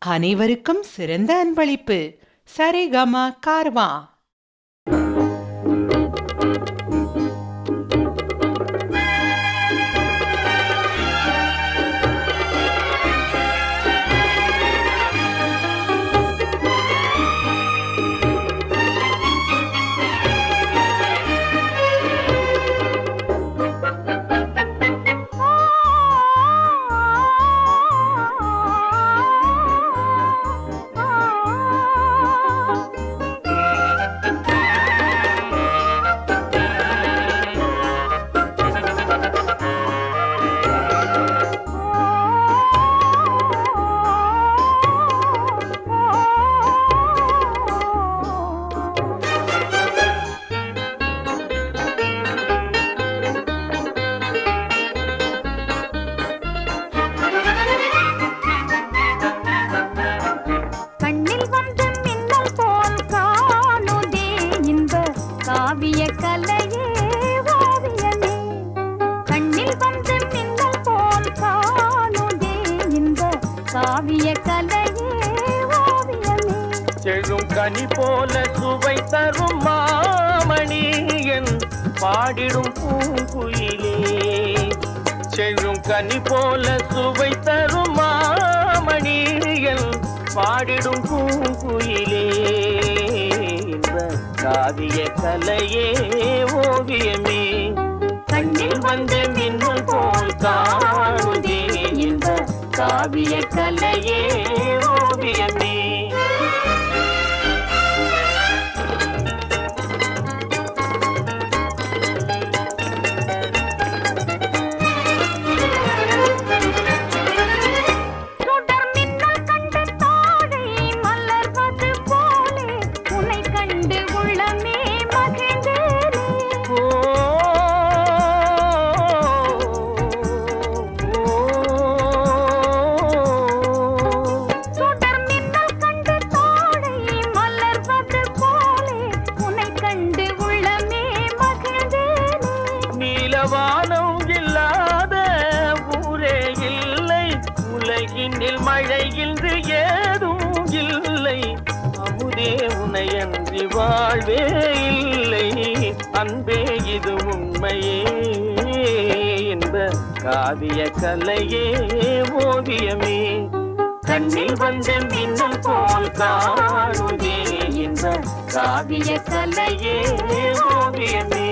அனைவருக்கும் சிறந்த அன்பளிப்பு சரிகம கார்வா கண்ணில் வந்து மின்னல் போல் காணுதே இன்ப காவிய கலையே ஓவியமே கண்ணில் வந்து மின்னல் போல் காணுதே இன்ப காவிய கலையே ஓவியமே செழும் கனி போல சுவை தரும் மாமணி என் பாடிடும் பூங்குயிலே செழும் கனி போல சுவை தரும் மாமணி என் பாடிடும் பூங்குயிலே இன்ப காவிய கலையே ஓவியமே கண்ணில் வந்து மின்னல் போல் காணுதே இன்ப காவிய கலையே ஓவியமே சுடர் மின்னல் கண்டு தாழை மலர்வது போலே உன்னை கண்டு உள்ளமே மகிழ்ந்தேனே சுடர் மின்னல் கண்டு தாழை மலர்வது போலே உன்னை கண்டு உள்ளமே மகிழ்ந்தேனே நீலவானம் இல்லாத ஊரே இல்லை உலகினில் மழை இன்று ஏதும் இல்லை அமுதே உனையன்றி வாழ்வே இல்லை அன்பே இது உண்மையே என்ப காவிய கலையே ஓவியமே கண்ணில் வந்த மின்னல் போல் காணுதே என்ப காவிய கலையே ஓவியமே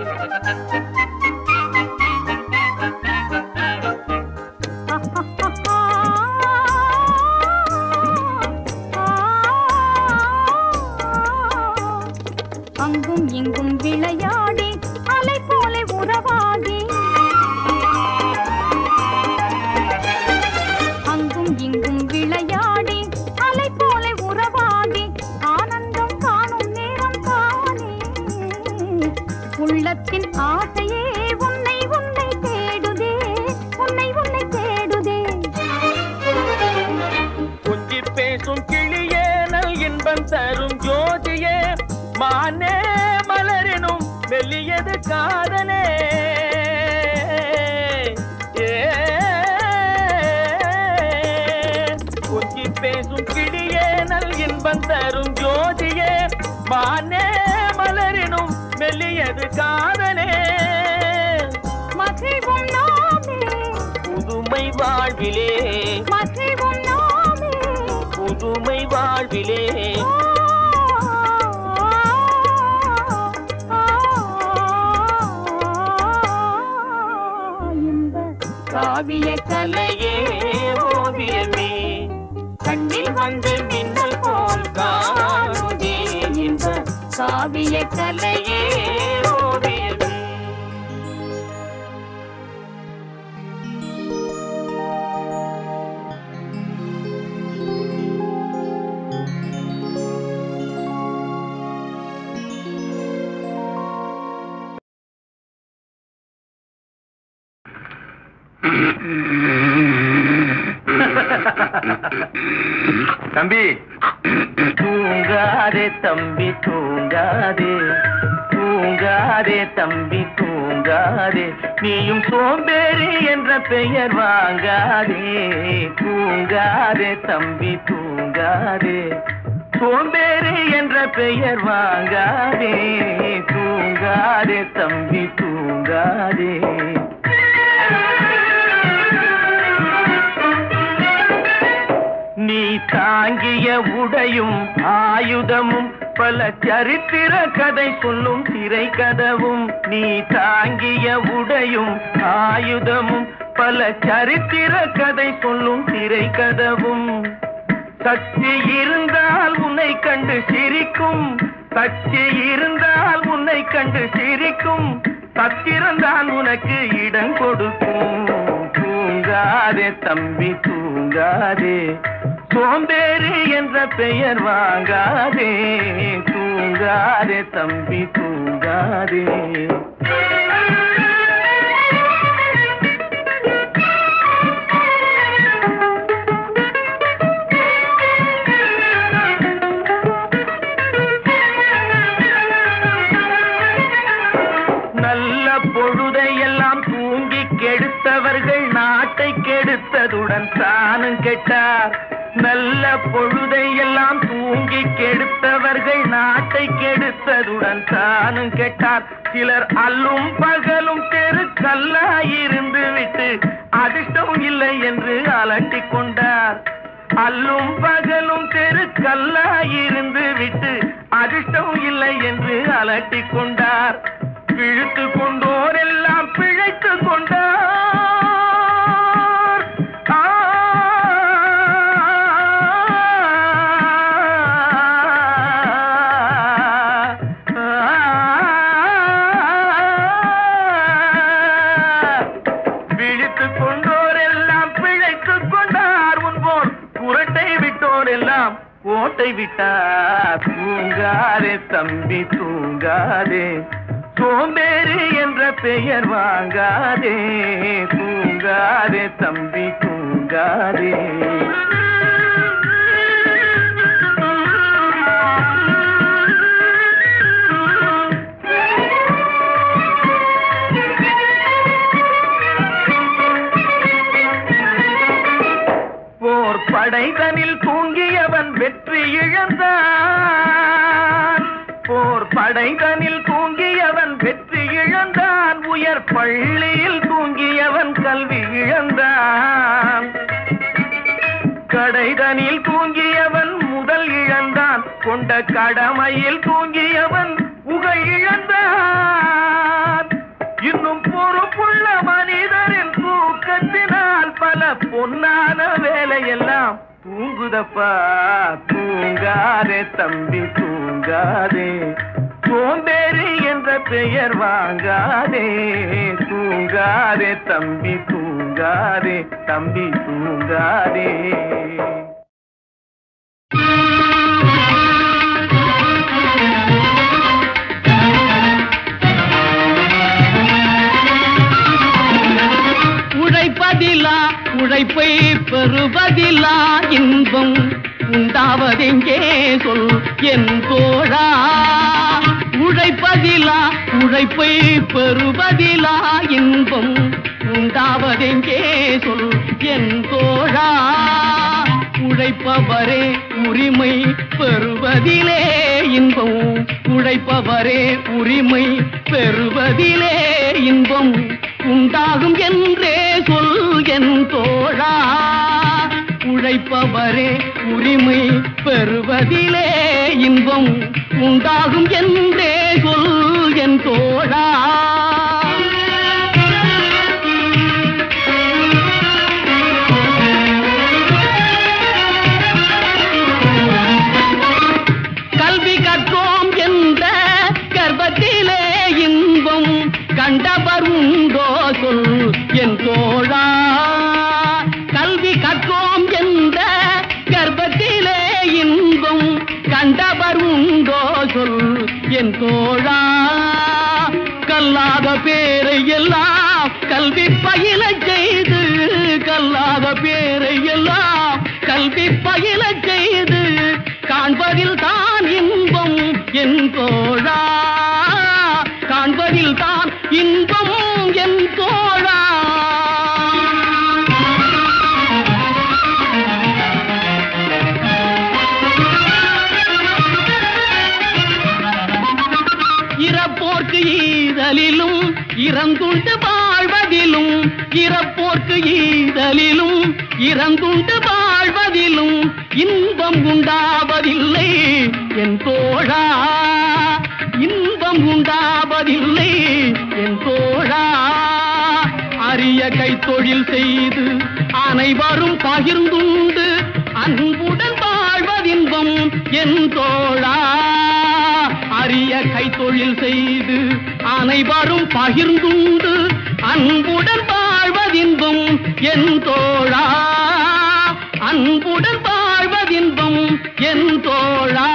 அங்கும் இங்கும் விளையாடி அலை போல உறவாடி அங்கும் இங்கும் விளையாடி அலை போல உறவாடி ஆனந்தம் காணும் நேரம் தானே உள்ளத்தின் ஆசையே உன்னை உன்னை தேடுதே உன்னை உன்னை தேடுதே கொஞ்சி பேசும் கிளியே நல் இன்பம் தரும் ஜோதியே மானே மலரினும் மெல்லியது காதலே ஏ. கொஞ்சி பேசும் கிளியே நல் இன்பம் தரும் ஜோதியே மானே மலரினும் மெல்லியது காதலே மகிழ்வும் நாமே புதுமை வாழ்விலே மகிழ்வும் நாமே புதுமை வாழ்விலே காவிய கலையே ஓவியமே கண்ணில் வந்து மின்னல் போல் காணுதே இன்ப காவிய கலையே ஓவியமே தம்பி தூங்காதே தம்பி தூங்காதே தூங்க தூங்காதே தம்பி தூங்காதே நீயும் சோம்பேறி என்ற பெயர் வாங்காதே தூங்காதே தம்பி தூங்காதே சோம்பேறி என்ற பெயர் வாங்காதே தூங்காதே தம்பி தூங்காதே நீ தாங்கிய உடையும் ஆயுதமும் பல சரித்திர கதை சொல்லும் திரை கதவும் நீ தாங்கிய உடையும் ஆயுதமும் பல சரித்திர கதை சொல்லும் திரை கதவும் சக்தி இருந்தால் உன்னை கண்டு சிரிக்கும் சக்தி இருந்தால் உன்னை கண்டு சிரிக்கும் சத்திரந்தான் உனக்கு இடம் கொடுக்கும் தூங்காதே தம்பி தூங்காதே சோம்பேறி என்ற பெயர் வாங்காதே தூங்காதே தம்பி தூங்காதே நல்ல பொழுதை எல்லாம் தூங்கி கெடுத்தவர்கள் நாட்டை கெடுத்ததுடன் தானும் கெட்டார் நல்ல பொழுதை எல்லாம் தூங்கி கெடுத்தவர்கள் நாட்டை கெடுத்ததுடன் தானும் கெட்டார் சிலர் அல்லும் பகலும் தெரு கல்லாயிருந்து விட்டு அதிர்ஷ்டம் இல்லை என்று அலட்டிக் கொண்டார் அல்லும் பகலும் தெரு கல்லாயிருந்து விட்டு அதிர்ஷ்டம் இல்லை என்று அலட்டிக் கொண்டார் பிழைத்து கொண்டோர் எல்லாம் பிழைத்து கொண்டார் ஆ, விழித்துக் கொண்டோர் எல்லாம் பிழைத்துக் கொண்டார் முன்போர் புரட்டை விட்டோர் எல்லாம் ஓட்டை விட்டார் தூங்காதே தம்பி தூங்காதே சோம்பேறி என்ற பெயர் வாங்காதே தூங்காதே தம்பி தூங்காதே போர் படைதனில் தூங்கியவன் வெற்றி இழந்தான் போர் படைதனில் தூங்கியவன் வெற்றி இழந்தான் உயர் பள்ளியில் தூங்கியவன் கல்வி இழந்தான் கடைதனில் தூங்கியவன் முதல் இழந்தான் கொண்ட கடமையில் தூங்கியவன் புகழ் இழந்தான் இன்னும் பொறுப்புள்ள மனிதரின் தூக்கத்தினால் பல பொன்னான வேலையெல்லாம் தூங்குதப்பா தூங்காதே தம்பி தூங்காதே சோம்பேறி என்ற பெயர் வாங்காதே தூங்காதே தம்பி தூங்காதே தம்பி தூங்காதே உழைப்பதிலா உழைப்பை பெறுவதிலா இன்பம் உண்டாவதெங்கே சொல் என் தோழா உழைப்பதிலா உழைப்பை பெறுவதிலா இன்பம் உண்டாவதெங்கே சொல் என் தோழா உழைப்பவரே உரிமை பெறுவதிலே இன்பம் உழைப்பவரே உரிமை பெறுவதிலே இன்பம் உண்டாகும் என்றே சொல் என் தோழா உழைப்பவரே உரிமை பெறுவதிலே இன்பம் உண்டாகும் என்றே சொல் என் தோழா கல்வி கற்றோம் என்ற கர்ப்பத்திலே இன்பம் கண்டவர் உண்டோ சொல் என் தோழா கல்வி கற்றோம் என்ற கர்ப்பத்திலே இன்பம் கண்டவர் உண்டோ சொல் என் தோழா கல்லாத பேரை எல்லாம் கல்வி பயிலச் செய்து கல்லாத பேரை எல்லாம் கல்வி பயிலச் செய்து காண்பதில் தான் இன்பம் என் தோழா இறந்துண்டு வாழ்வதிலும் இறப்போர்க்கு ஈதலிலும் இறந்துண்டு வாழ்வதிலும் இன்பம் உண்டாவதில்லை என் தோழா இன்பம் உண்டாவதில்லை என் தோழா அரிய கைத்தொழில் செய்து அனைவரும் பகிர்ந்துண்டு அன்புடன் வாழ்வதின்பம் என் தோழா அரிய கைத்தொழில் செய்து அனைவரும் பகிர்ந்துண்டு அன்புடன் வாழ்வதின்பம் என் தோழா அன்புடன் வாழ்வதின்பம் என் தோழா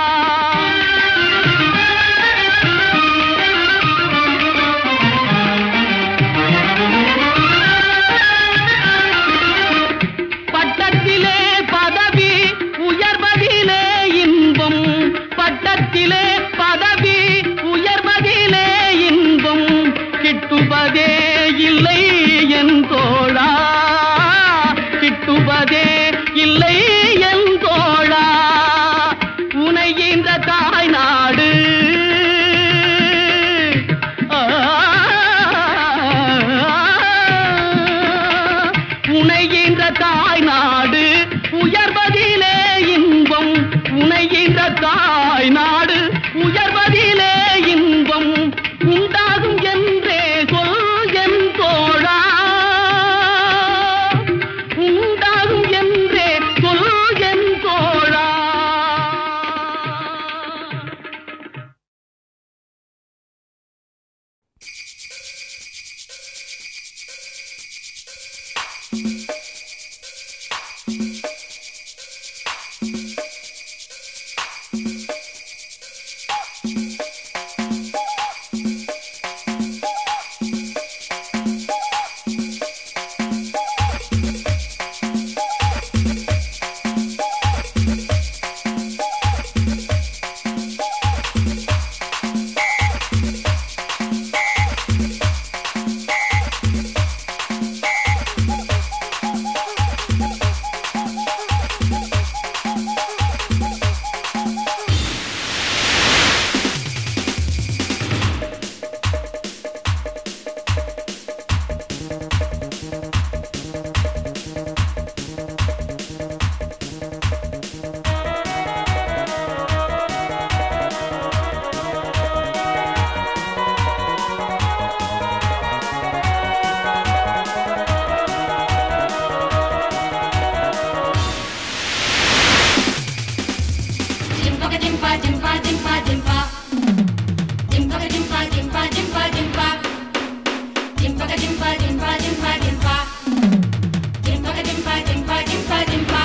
பட்டத்திலே பதவி உயர்வதிலே இன்பம் பட்டத்திலே பதவி உயர்வதிலே இன்பம் கிட்டுவதே இல்லை என் தோழா கிட்டுவதே இல்லை என் தோழா உனை இந்த தாய் நாடு உனைகின்ற தாய் நாடு உயர்வதிலே இன்பம் உனைகின்ற தாய் நாடு உயர்வதிலே இன்பம் உண்டாகும் என்றே சொல் என் தோழா உண்டாகும் என்றே சொல் என் தோழா Jimpa jimpa jimpa jimpa jimpa. Jimpa jimpa jimpa jimpa jimpa. Jimpa jimpa jimpa jimpa jimpa. Jimpa jimpa jimpa jimpa jimpa.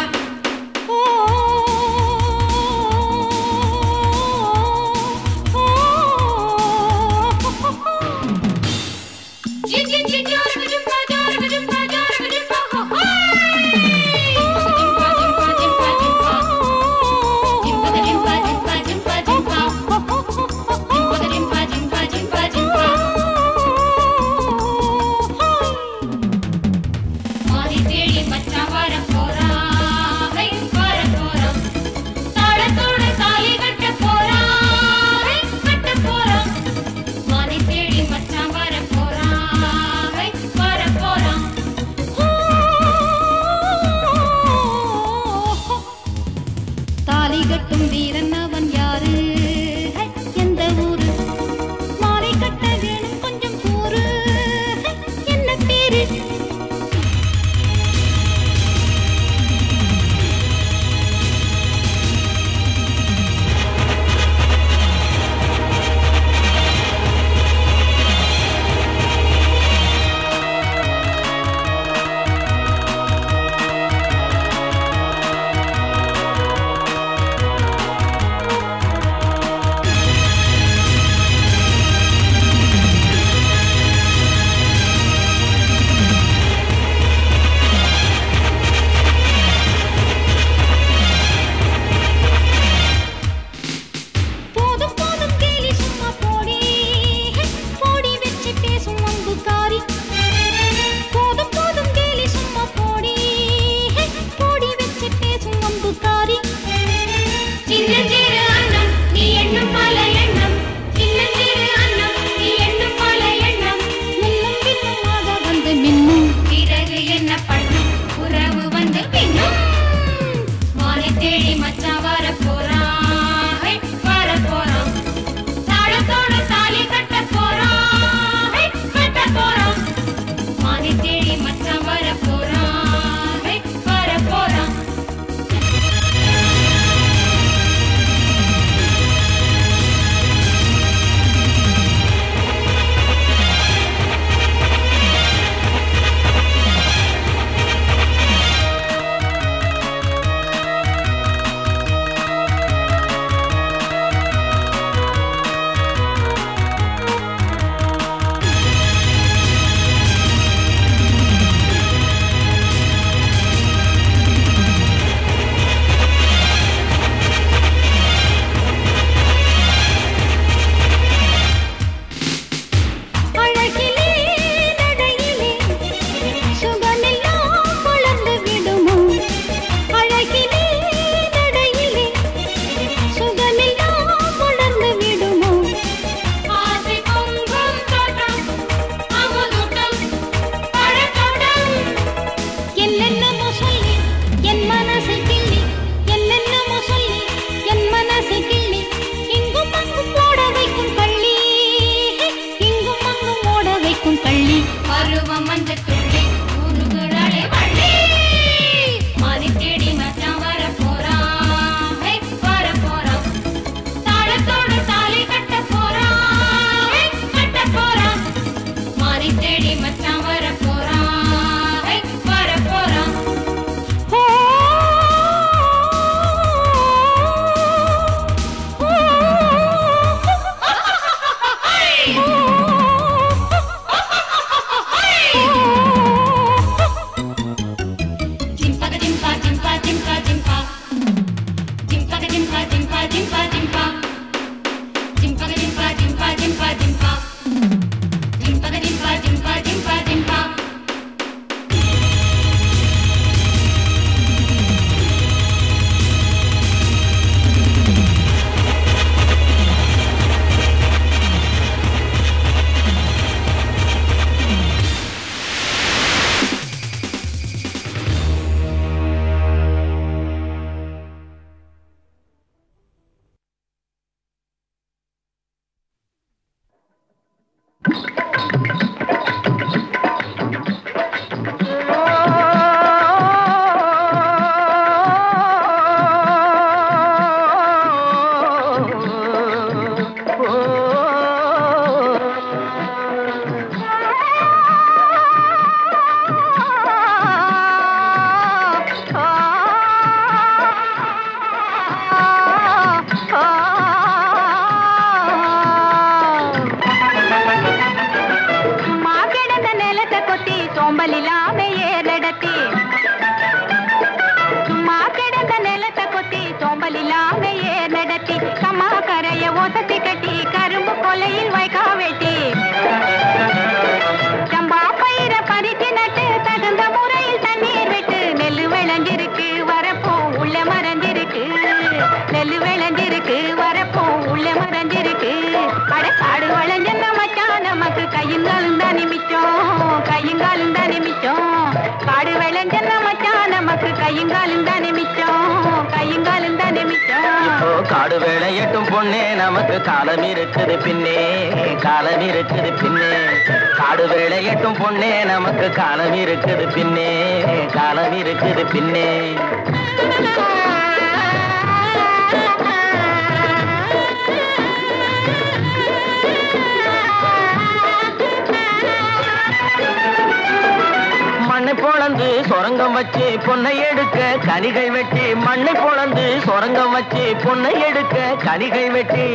Jin jin jin jor jimpa jor jimpa jor jimpa ho ho. Jimpa jimpa jimpa jimpa. Jimpa jimpa jimpa jimpa jimpa. Jimpa jimpa jimpa jimpa jimpa. மாறி தேடி மச்சான் வரப் போறான், high, வரப் போறான். தாளத்தோடு தாலி கட்டப் போறான், ஹை, கட்டப் போறான். மாறி தேடி மச்சான் வரப் போறான், ஹை, வரப் போறான். தாலி கட்டும் வீரன் அவன் யாரு ஹை, எந்த ஊரு மாலை கட்ட வேணும் கொஞ்சம் கூறு ஹை, என்ன பேரு Jimpa சோம்பல் இல்லாம ஏர் நடத்தி கம்மா கரைய ஒசத்தி கட்டி கரும்பு கொலையில் வைக்கா வெட்டி சம்பா பயிர பறிச்சு நட்டு தகுந்த முறையில் தண்ணீர் விட்டு நெல்லு விளைஞ்சிருக்கு வரப்போ உள்ள மறைஞ்சிருக்கு நெல்லு விளைஞ்சிருக்கு வரப்போ உள்ள மறைஞ்சிருக்கு அட காடு வளைஞ்ச மச்சான் நமக்கு கையுங்காலும் தான் நிமிச்சோம் கையுங்காலும் தான் நிமிச்சோம் காடு விளைஞ்ச மச்சான் நமக்கு கையுங்காலும் தான் நிமிச்சோம் கையுங்காலும் தான் நிமிச்சோம் இப்போ காடு வேலையட்டும் பொண்ணே நமக்கு காலம் இருக்குது பின்னே காலம் இருக்குது பின்னே காடு வேலையட்டும் பொண்ணே நமக்கு காலம் இருக்குது பின்னே காலம் இருக்குது பின்னே மண்ணை பொளந்து சொரங்கம் வச்சு பொன்னை எடுக்க கனிகை வெட்டி மண்ணை பொளந்து சொரங்கம் வச்சு பொன்னை எடுக்க கனிகை வெட்டி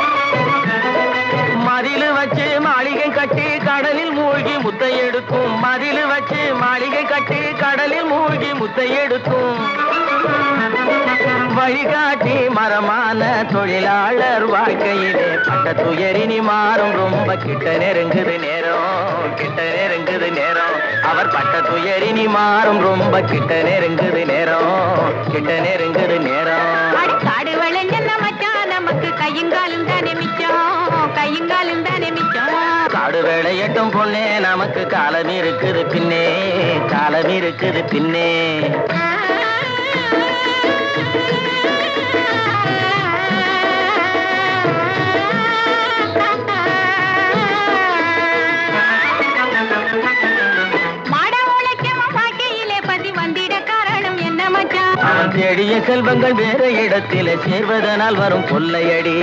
மதிலு வச்சு மாளிகை கட்டி கடலில் மூழ்கி முத்தை எடுக்கும் மதிலு வச்சு மாளிகை கட்டி கடலில் மூழ்கி முத்தை எடுக்கும் வழிகாட்டி மரமான தொழிலாளர் வாழ்க்கையிலே பட்ட துயரினி மாறும் ரொம்ப கிட்ட நெருங்குது நேரம் கிட்ட நெருங்குது நேரம் அவர் பட்ட துயரினி மாறும் ரொம்ப கிட்ட நெருங்குது நேரம் கிட்ட நெருங்குது நேரம் அட காடு விளைஞ்ச மச்சான் நமக்கு கையுங்காலும் தானே மிச்சம் கையுங்காலும் தானே மிச்சம் காடு வேலையட்டும் பொண்ணே நமக்கு காலம் இருக்குது பின்னே காலம் இருக்குது பின்னே மாட உழைக்கும் வாழ்க்கையிலே பதி வந்திட காரணம் என்ன மச்சான் அவன் தேடிய செல்வங்கள் வேற இடத்திலே சேர்வதனால் வரும் கொள்ளையடி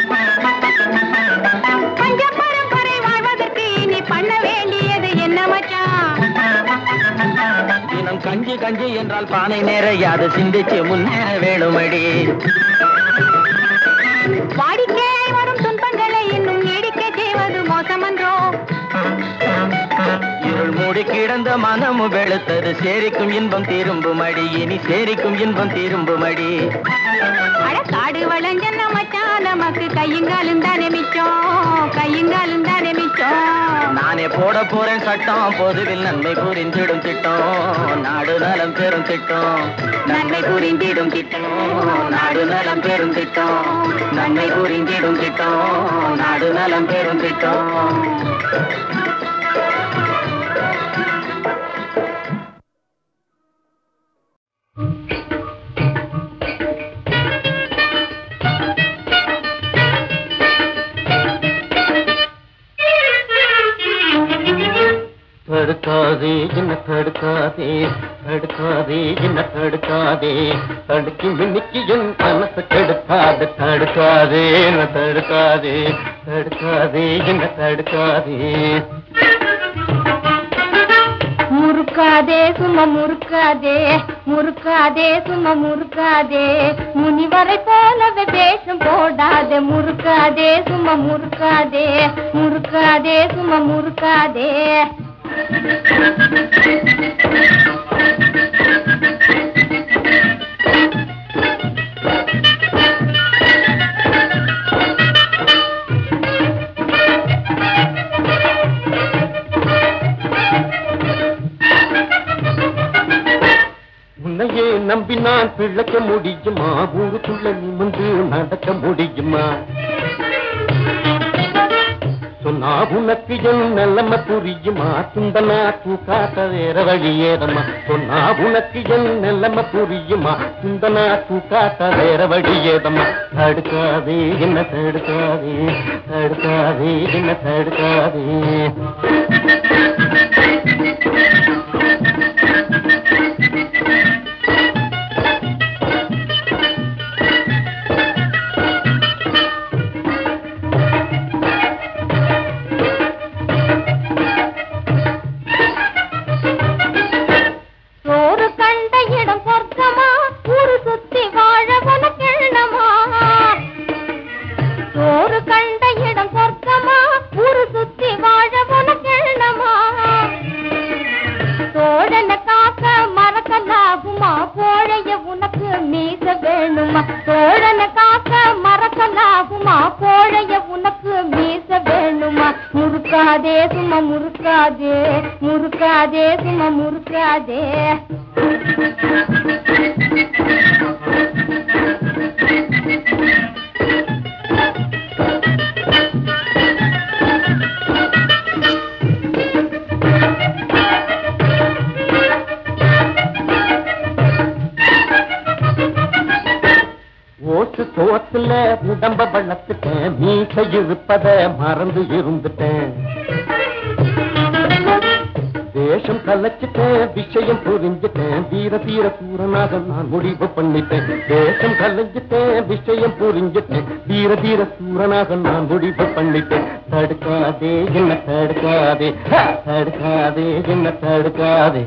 பஞ்ச பரம்பரை வாழ்வதற்கு இனி பண்ண வேண்டியது என்ன மச்சான் தினம் கஞ்சி கஞ்சி என்றால் பானை நேரையாது சிந்திச்சு முன்னேற வேணுமடி வாடிக்கையாய் வரும் துன்பங்களை இன்னும் நீடிக்க செய்வது மோசமன்றோ இருள் மூடி கிடந்த மனமும் வெளுத்தது சேரிக்கும் இன்பம் திரும்பும் அடி இனி சேரிக்கும் இன்பம் திரும்பும் அடி அட காடு வளைஞ்ச மச்சான் நமக்கு கையுங்காலும் தானே மிச்சம் கையுங்காலும் தானே மிச்சம் நானே போட போறேன் சட்டம் பொதுவில் நன்மை புரிந்திடும் திட்டம் நாடு நலம் பெறும் திட்டம் நன்மை புரிந்திடும் திட்டம் நாடு நலம் பெறும் திட்டம் நன்மை புரிந்திடும் திட்டம் நாடு நலம் பெறும் திட்டம் தடுக்காதே என்ன தடுக்காதே தடுக்காதே என்ன தடுக்காதே தடுக்கி மின்னிக்கு என் மனசு கெடுக்காது தடுக்காதே என்ன தடுக்காதே தடுக்காதே என்ன தடுக்காதே முறுக்காதே சும்மா முறுக்காதே முறுக்காதே சும்மா முறுக்காதே முனிவரை போலவே வேஷம் போடாதே முறுக்காதே சும்மா முறுக்காதே முறுக்காதே சும்மா முறுக்காதே உன்னையே நம்பி நான் பிழைக்க முடியுமா ஊருக்குள்ள நிமிந்து நடக்க முடியுமா சொன்னா உனக்கு என் நிலைமை புரியுமா சுந்தனா தூக்காட்ட வேற வழி ஏதம்மா சொன்னா உனக்கு என் நிலைமை புரியுமா சுந்தனா தூக்காட்ட வேற வழி ஏதம்மா தடுக்காதே என்ன தடுக்காதே தடுக்காதே என்ன தடுக்காதே சோறு கண்ட இடம் சொர்க்கமா ஊரு சுத்தி வாழ உனக்கு எண்ணமா சோறு கண்ட இடம் சொர்க்கமா ஊரு சுத்தி வாழ உனக்கு எண்ணமா தடுக்காதே ஓட்டு சோத்துல உடம்ப வளர்த்துட்டேன் மீச இருப்பத மறந்து இருந்துட்டேன் வேஷம் கலைச்சிட்டேன் விஷயம் புரிஞ்சுட்டேன் வீர தீர சூரனாக நான் முடிவு பண்ணிட்டேன் வேஷம் கலைஞ்சிட்டேன் விஷயம் புரிஞ்சுட்டேன் வீர தீர சூரனாக நான் முடிவு பண்ணிட்டேன் தடுக்காதே என்ன தடுக்காதே ஹா, தடுக்காதே என்ன தடுக்காதே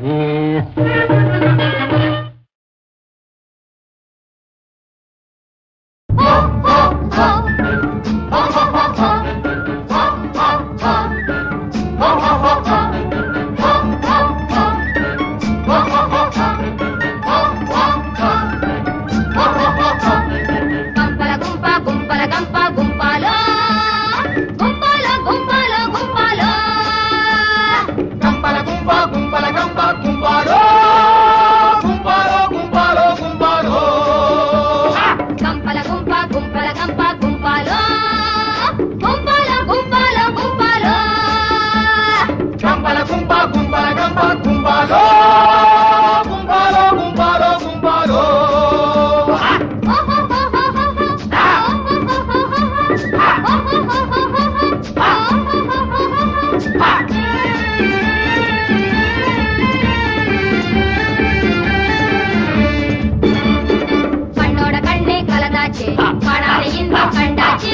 గుంపల గుంప గుంపల గంప గుంపాలో గుంపాలో గుంపాలో గుంపాలో గంపల గుంప గుంపల గంప గుంపాలో గుంపాలో గుంపాలో గుంపాలో గంపల గుంప గుంపల గంప గుంపాలో గుంపాలో గుంపాలో గుంపాలో గంపల గుంప గుంపల గంప గుంపాలో గుంపాలో గుంపాలో గుంపాలో கண்ணோட கண்ணே கலந்தாச்சு காணாத இன்பம் கண்டாச்சு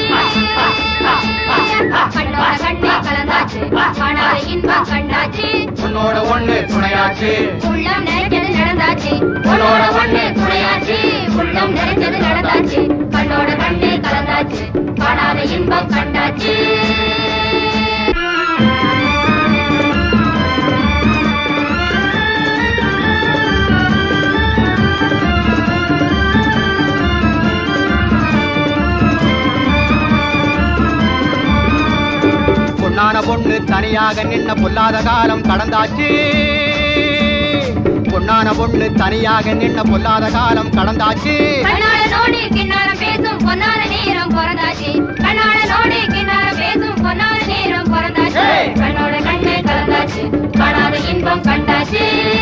கண்ணோட கண்ணே கலந்தாச்சு காணாத இன்பம் கண்டாச்சு உன்னோட ஒண்ணு துணையாச்சு உள்ளம் நிறைஞ்சது நடந்தாச்சு உன்னோட ஒண்ணு துணையாச்சு உள்ளம் நிறைஞ்சது நடந்தாச்சு கண்ணோட கண்ணே கலந்தாச்சு காணாத இன்பம் கண்டாச்சு பொன்னான பொண்ணு தனியாக நின்ன பொல்லாத காலம் கடந்தாச்சு பொன்னான பொண்ணு தனியாக நின்ன பொல்லாத காலம் கடந்தாச்சு கண்ணால நோடி கிண்ணாரம் பேசும் பொன்னான நேரம் பிறந்தாச்சு கண்ணால நோடி கிண்ணாரம் பேசும் பொன்னான நேரம் பிறந்தாச்சு ஏய்! கண்ணோட கண்ணே கலந்தாச்சு காணாத இன்பம் கண்டாச்சு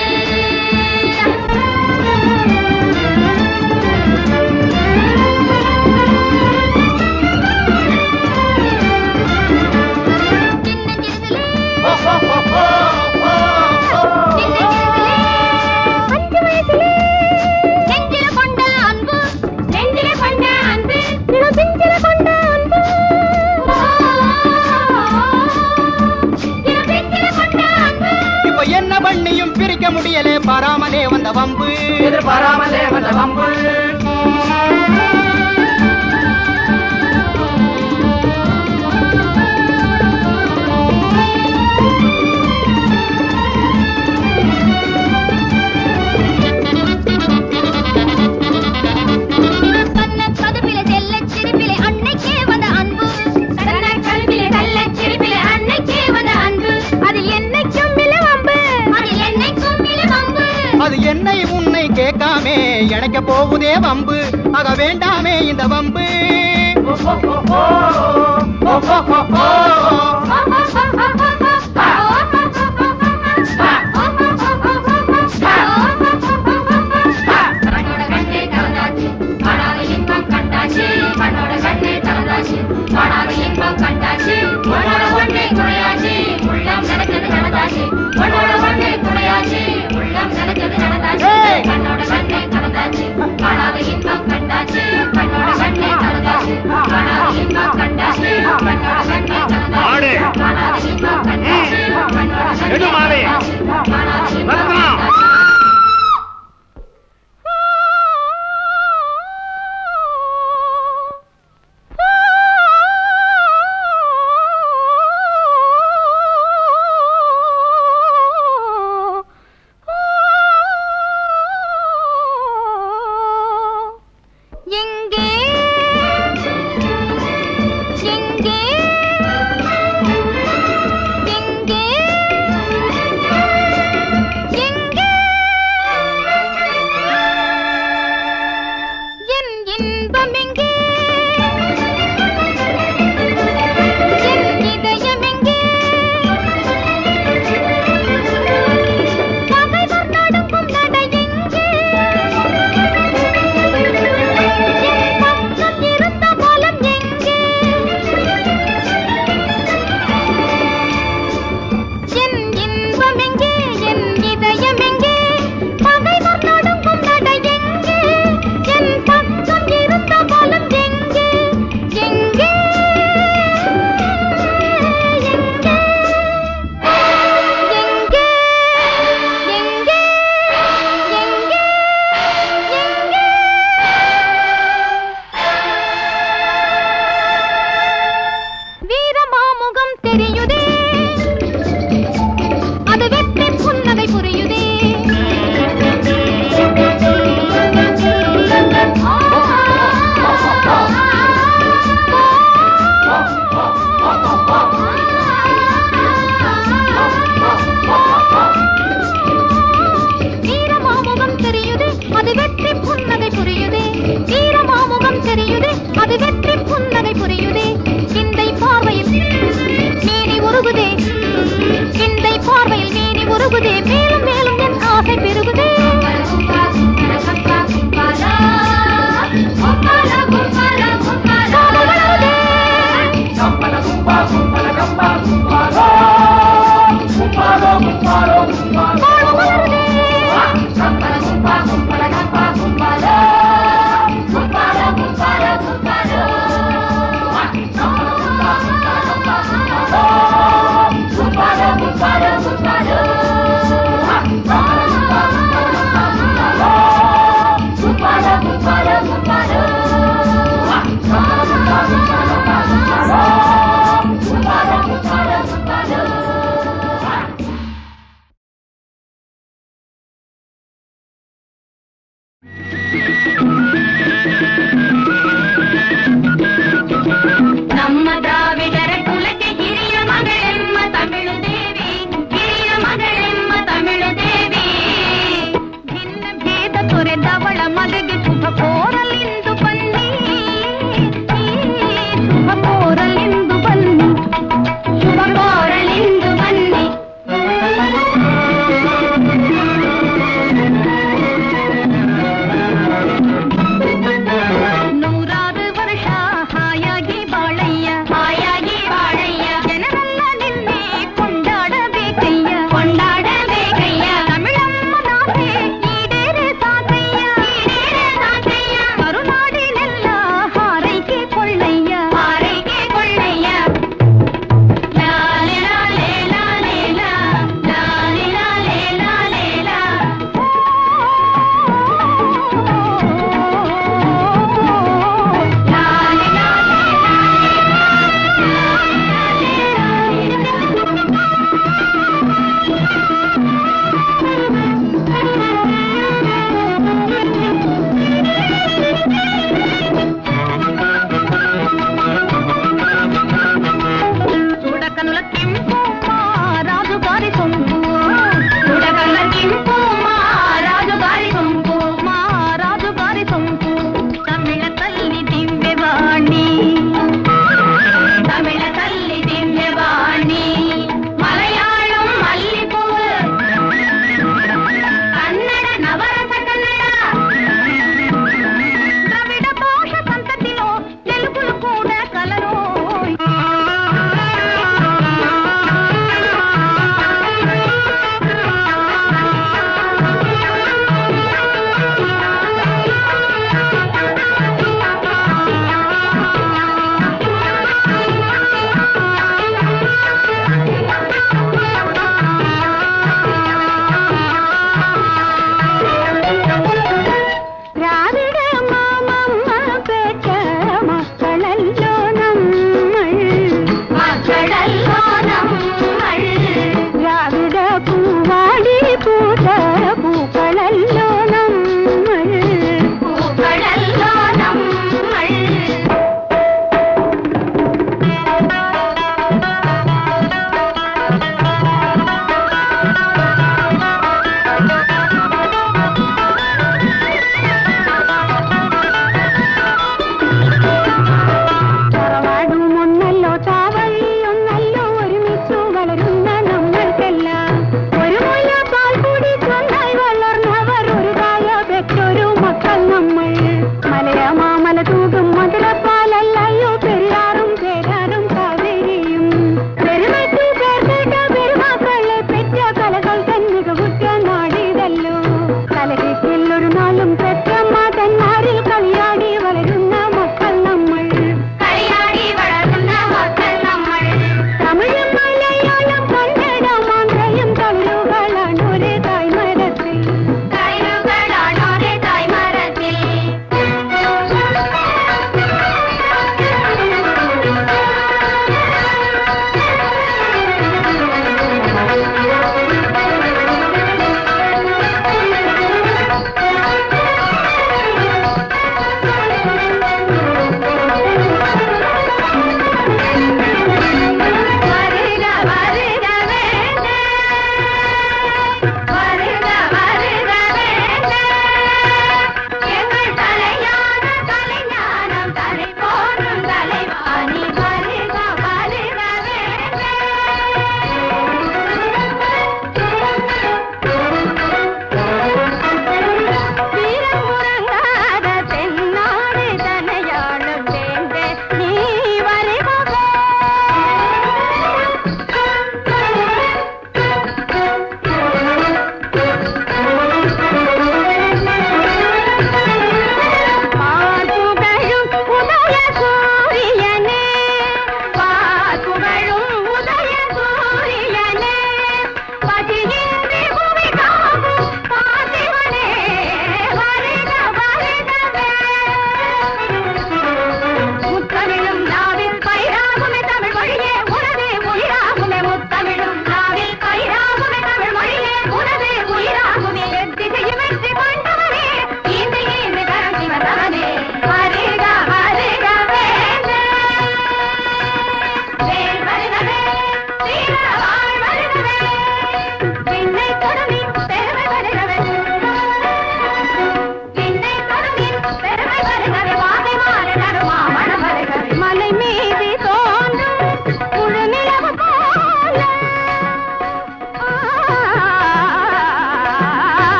சின்னஞ்சிறுசுலே, சின்னஞ்சிறுசுலே, அஞ்சு வயசுலே, நெஞ்சில கொண்ட அன்பு, நெஞ்சில கொண்ட அன்பு, இளம் பிஞ்சில கொண்ட அன்பு. இளம் பிஞ்சில கொண்ட அன்பு. இப்ப என்ன பண்ணியும் பிரிக்க முடியலே பாராமலே வந்த வம்பு எதிர்பாராமலே வந்த வம்பு கண்ணக் கதுப்பிலே செல்லச் சிரிப்பிலே அன்னைக்கே வந்த அன்பு. கண்ணக் கதுப்பிலே செல்லச் சிரிப்பிலே அன்னைக்கே வந்த அன்பு. அதில் என்னைக்கும் இல்லை வம்பு. அதில் என்னைக்கும் இல்லை வம்பு. அது என்னை உன்னை கேட்காமே இணைக்க போகுதே வம்பு ஆக வேண்டாமே இந்த வம்பு கண்ணோட கண்ணே கலந்தாச்சு காணாத இன்பம் கண்டாச்சு கண்ணோட கண்ணே கலந்தாச்சு காணாத இன்பம் கண்டாச்சு உன்னோட ஒன்றே துணையாச்சு உள்ளம் நினைச்சது நடந்தாச்சு உன்னோட ஒன்றே துணையாச்சு உள்ளம் நினைச்சது நடந்தாச்சு கண்ணோட கண்ணே கலந்தாச்சு காணாத இன்பம் கண்டாச்சு கண்ணோட கண்ணே கலந்தாச்சு காணாத இன்பம் கண்டாச்சு கண்ணோட கண்ணே கலந்தாச்சு காணாத இன்பம் இதயம் எங்கே என் இதயம் எங்கே பகைவர் நடுங்கும் நடை எங்கே என் பக்கம் இருந்த பலம் எங்கே என் இன்பம் எங்கே என் இதயம் எங்கே பகைவர் நடுங்கும் நடை எங்கே என் பக்கம் இருந்த பலம் எங்கே எங்கே எங்கே எங்கே எங்கே எங்கே எங்கே வீரமாமுகம் தெரியுதே அது வெற்றி புன்னகை புரியுதே வீரமாமுகம் தெரியுதே அது வெற்றி புன்னகை புரியுதே வீரமாமுகம் தெரியுதே அது வெற்றி புன்னகை புரியுதே கிண்டை பார்வையில் மேனி உருகுதே கிண்டை பார்வையில் மேனி உருகுதே மேலும் மேலும் என் ஆசை பெருகுதே காதல் வளருதே. காதல் வளருதே. கும்பாலோ கும்பாலோ கும்பாலோ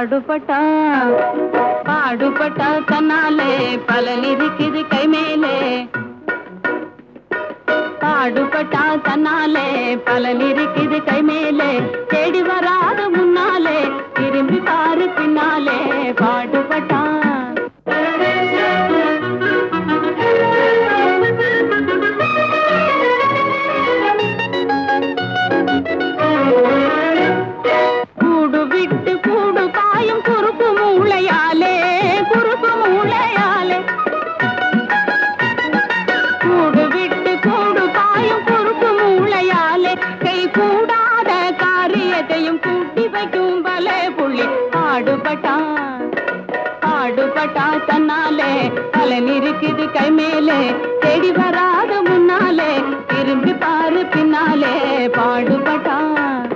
பாடுபட்டா பாடுபட்டா தன்னாலே பலன் இருக்குது கை மேலே பாடுபட்டா தன்னாலே பலன் இருக்குது கை மேலே தேடி வராத முன்னாலே திரும்பி பாரு பின்னாலே பாடுபட்டான் கூடு விட்டு கூடு பாயும் குறுக்கு மூளையாலே குறுக்கு மூளையாலே கூடு விட்டு கூடு பாயும் குறுக்கு மூளையாலே கை கூடாத காரியத்தையும் கூட்டி வைக்கும் பலே புள்ளி பாடுபட்டான் பாடுபட்டா தன்னாலே பலன் இருக்குது கை மேலே தேடி வராத முன்னாலே திரும்பி பாரு பின்னாலே பாடுபட்டான்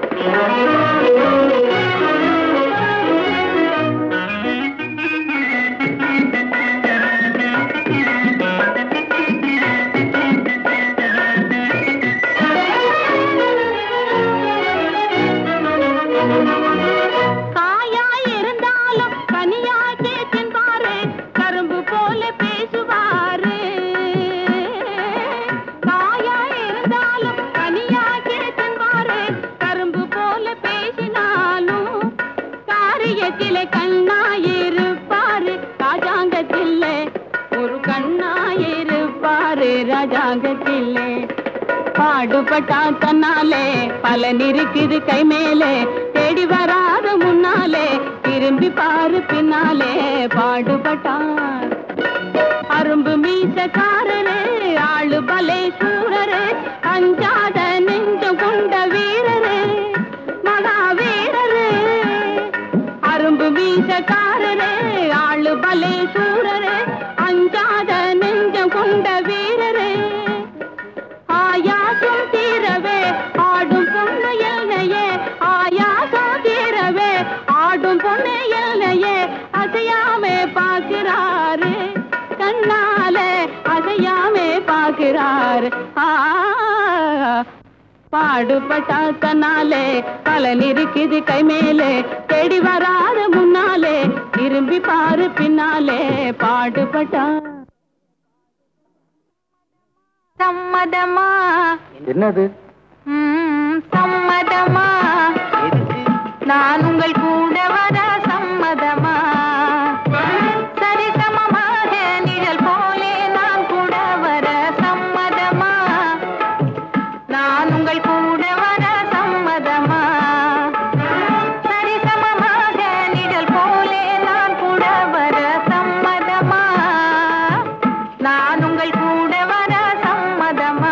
காயாய் இருந்தாலும் கனியாக்கி தின்பாரு கரும்பு போல பேசுவாரு காயாய் இருந்தாலும் கனியாக்கி தின்பாரு கரும்பு போல பேசினாலும் காரியத்திலே கண்ணாயிருப்பாரு ராஜாங்கத்திலே ஒரு கண்ணாயிருப்பாரு ராஜாங்கத்திலே பாடுபட்டா தன்னாலே பலன் இருக்குது கை மேலே தேடி வராத முன்னாலே திரும்பி பாரு பின்னாலே பாடுபட்டான் அரும்பு மீசக்காரரு ஆளு பலே சூரரு அஞ்சாத நெஞ்சம் கொண்ட வீரரு மகாவீரரு அரும்பு மீசக்காரரு ஆளு பலே சூரரு அஞ்சாத நெஞ்சம் கொண்ட வீரரு ஆயாசம் தீரவே ஆடும் பொண்ணு எல்லையே ஆயாசம் தீரவே ஆடும் பொண்ணு எல்லையே அசையாமே பார்க்கிறாரு கண்ணாலே அசையாமே பார்க்கிறாரு ஆ பாடுபட்டா தன்னாலே பலன் இருக்குது கை மேலே தேடி வராத முன்னாலே திரும்பி பாரு பின்னாலே பாடுபட்டா சம்மதமா என்னது ம், சம்மதமா நான் உங்கள் கூட வர சம்மதமா சரிசமமாக நிழல் போலே நான் கூட வர சம்மதமா நான் உங்கள் கூட வர சம்மதமா சரிசமமாக நிழல் போலே நான் கூட வர சம்மதமா நான் உங்கள் கூட வர சம்மதமா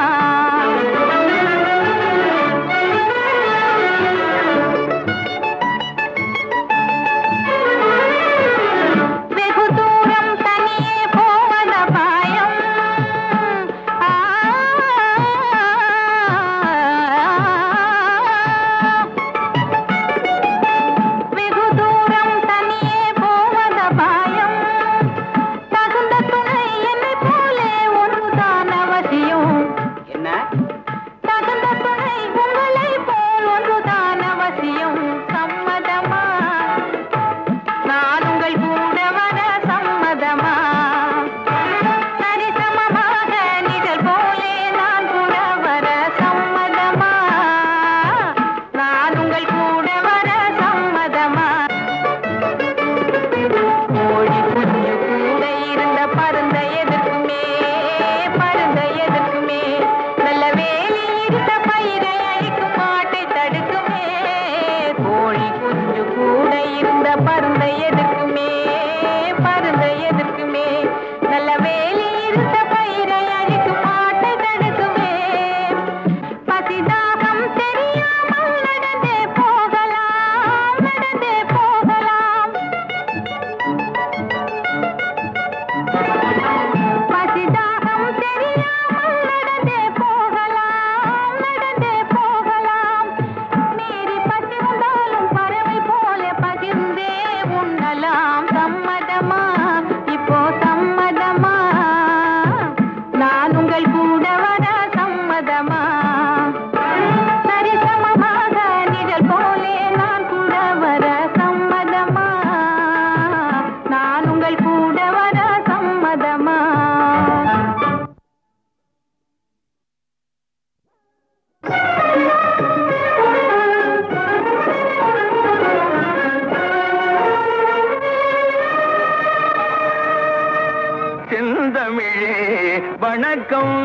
வணக்கம்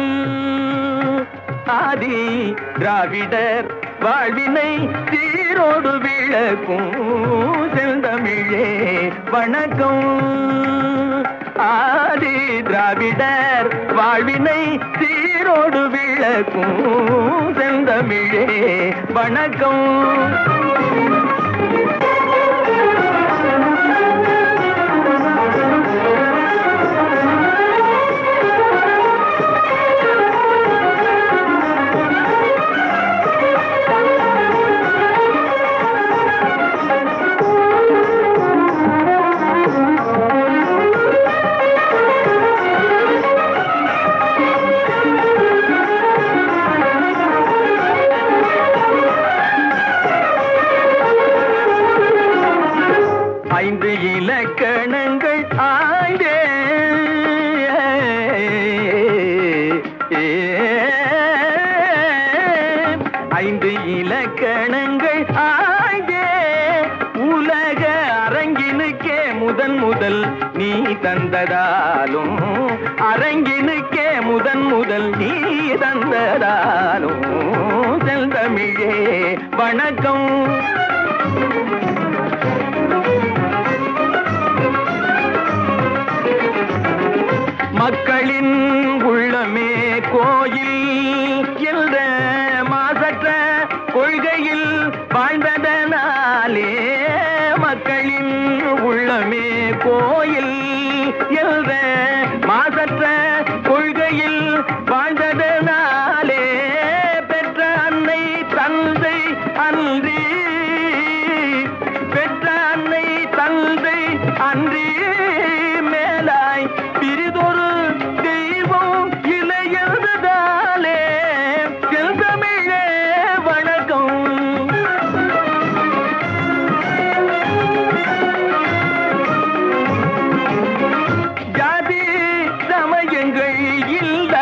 ஆதி திராவிடர் வாழ்வினை சீரோடு விளக்கும் செந்தமிழே வணக்கம் ஆதி திராவிடர் வாழ்வினை சீரோடு விளக்கும் செந்தமிழே வணக்கம் ஐந்து இலக்கணங்கள் ஆய்ந்தே ஐந்து இலக்கணங்கள் ஆய்ந்தே உலக அரங்கினுக்கே முதன் முதல் நீ தந்ததாலும் அரங்கினுக்கே முதன் முதல் நீ தந்ததாலும் செந்தமிழே வணக்கம் மக்களின் உள்ளமே கோயில் என்ற மாசற்ற கொள்கையில் வாழ்ந்ததனாலே மக்களின் உள்ளமே கோயில் என்ற மாசற்ற கொள்கையில் வாழ்ந்ததனாலே பெற்ற அன்னை தந்தை அன்றி பெற்ற அன்னை தந்தை அன்றி மேலாய் பிரிதொரு தெய்வம் இளையதாலே செல்தமிழே வணக்கம் ஜாதி சமயங்கள் இல்ல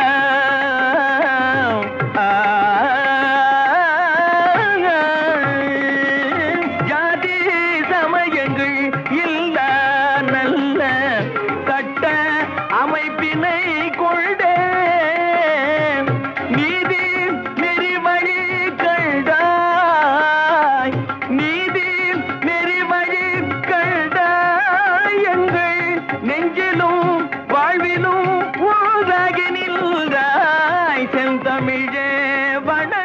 ஜாதி சமயங்கள் இல்ல நல்ல சட்ட அமைப்பினை கொண்டே நீதி நெறிவழி கண்டாய் நீதி நெறிவழி கண்டாய் எங்கள் நெஞ்சிலும் வாழ்விலும் ஊராகி நின்றாய் செந்தமிழே வணக்கம்